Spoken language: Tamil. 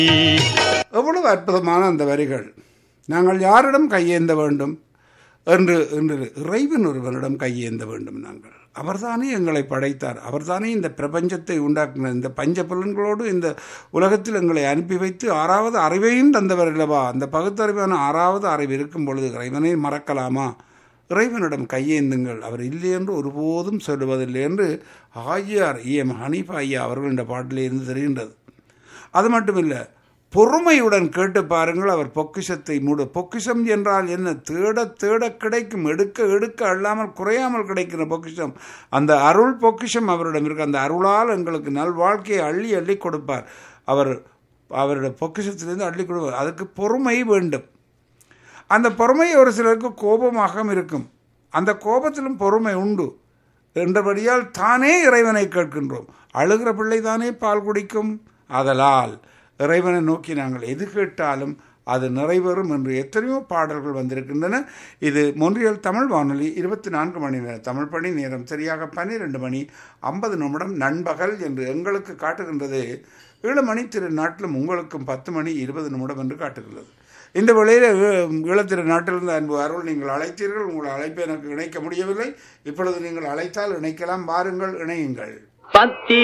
எவ்வளவு அற்புதமான அந்த வரிகள் நாங்கள் யாரிடம் கையேந்த வேண்டும் என்று என்று இறைவன் ஒருவனிடம் கையேந்த வேண்டும் நாங்கள் அவர்தானே எங்களை படைத்தார் அவர்தானே இந்த பிரபஞ்சத்தை உண்டாக்கினார் இந்த பஞ்ச புலன்களோடு இந்த உலகத்தில் எங்களை அனுப்பி வைத்து ஆறாவது அறிவையும் தந்தவர் அல்லவா அந்த பகுத்தறிவான ஆறாவது அறிவு இருக்கும் பொழுது இறைவனை மறக்கலாமா இறைவனிடம் கையேந்துங்கள் அவர் இல்லை என்று ஒருபோதும் சொல்லுவதில்லை என்று ஆய்யார் இ எம் ஹனீஃபா ஐயா அவர்கள் இந்த பாட்டிலே இருந்து தெரிகின்றது அது மட்டுமில்லை பொறுமையுடன் கேட்டு பாருங்கள் அவர் பொக்கிஷத்தை மூடு பொக்கிஷம் என்றால் என்ன தேட தேட கிடைக்கும் எடுக்க எடுக்க அல்லாமல் குறையாமல் கிடைக்கிற பொக்கிஷம் அந்த அருள் பொக்கிஷம் அவரிடம் இருக்கு அந்த அருளால் எங்களுக்கு நல்வாழ்க்கையை அள்ளி அள்ளி கொடுப்பார் அவர் அவருடைய பொக்கிஷத்திலிருந்து அள்ளி கொடுப்பார் அதுக்கு பொறுமை வேண்டும் அந்த பொறுமை ஒரு சிலருக்கு கோபமாக இருக்கும் அந்த கோபத்திலும் பொறுமை உண்டு என்றபடியால் தானே இறைவனை கேட்கின்றோம் அழுகிற பிள்ளை தானே பால் குடிக்கும் ஆதலால் இறைவனை நோக்கி நாங்கள் எது கேட்டாலும் அது நிறைவேறும் என்று எத்தனையோ பாடல்கள் வந்திருக்கின்றன இது மொன்றியல் தமிழ் வானொலி இருபத்தி நான்கு மணி நேரம் தமிழ் பணி நேரம் சரியாக பன்னிரெண்டு மணி ஐம்பது நிமிடம் நண்பகல் என்று எங்களுக்கு காட்டுகின்றது ஏழு மணி திரு நாட்டிலும் உங்களுக்கும் பத்து மணி இருபது நிமிடம் என்று காட்டுகிறது இந்த வேளையில் ஈழத்திரு நாட்டிலிருந்து அன்பு அருள் நீங்கள் அழைத்தீர்கள் உங்கள் அழைப்பை எனக்கு இணைக்க முடியவில்லை இப்பொழுது நீங்கள் அழைத்தால் இணைக்கலாம் வாருங்கள் இணையுங்கள் பத்தி